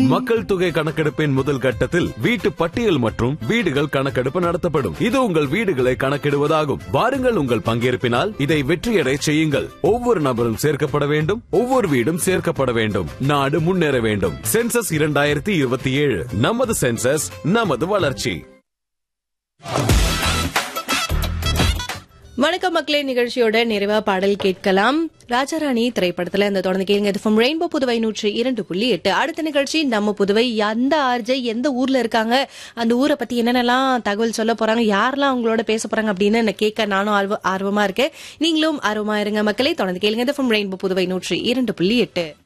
மக்கள் தொகை கணக்கெடுப்பின் முதல் கட்டத்தில் வீட்டு பட்டியல் மற்றும் வீடுகள் கணக்கெடுப்பு நடத்தப்படும் இது உங்கள் வீடுகளை கணக்கிடுவதாகும் வாருங்கள் உங்கள் பங்கேற்பினால் இதை வெற்றியடை செய்யுங்கள் ஒவ்வொரு நபரும் சேர்க்கப்பட வேண்டும் ஒவ்வொரு வீடும் சேர்க்கப்பட வேண்டும் நாடு முன்னேற வேண்டும் சென்சஸ் இரண்டாயிரத்தி இருபத்தி ஏழு நமது சென்சஸ் நமது வளர்ச்சி வணக்கம் மக்களே நிகழ்ச்சியோட நிறைவா பாடல் கேட்கலாம் ராஜாராணி திரைப்படத்துல இந்த தொடர்ந்து கேளுங்க இது from ரெயின்போ புதுவை நூற்றி இரண்டு புள்ளி எட்டு அடுத்த நிகழ்ச்சி நம்ம புதுவை எந்த ஆர்ஜை எந்த ஊர்ல இருக்காங்க அந்த ஊரை பத்தி என்னென்னலாம் தகவல் சொல்ல போறாங்க யாரெல்லாம் அவங்களோட பேச போறாங்க அப்படின்னு நான் கேட்க நானும் ஆர்வ- ஆர்வமா இருக்கேன் நீங்களும் ஆர்வமா இருங்க மக்களே தொடர்ந்து கேளுங்க இது from ரெயின்போ புதுவை நூற்றி இரண்டு புள்ளி எட்டு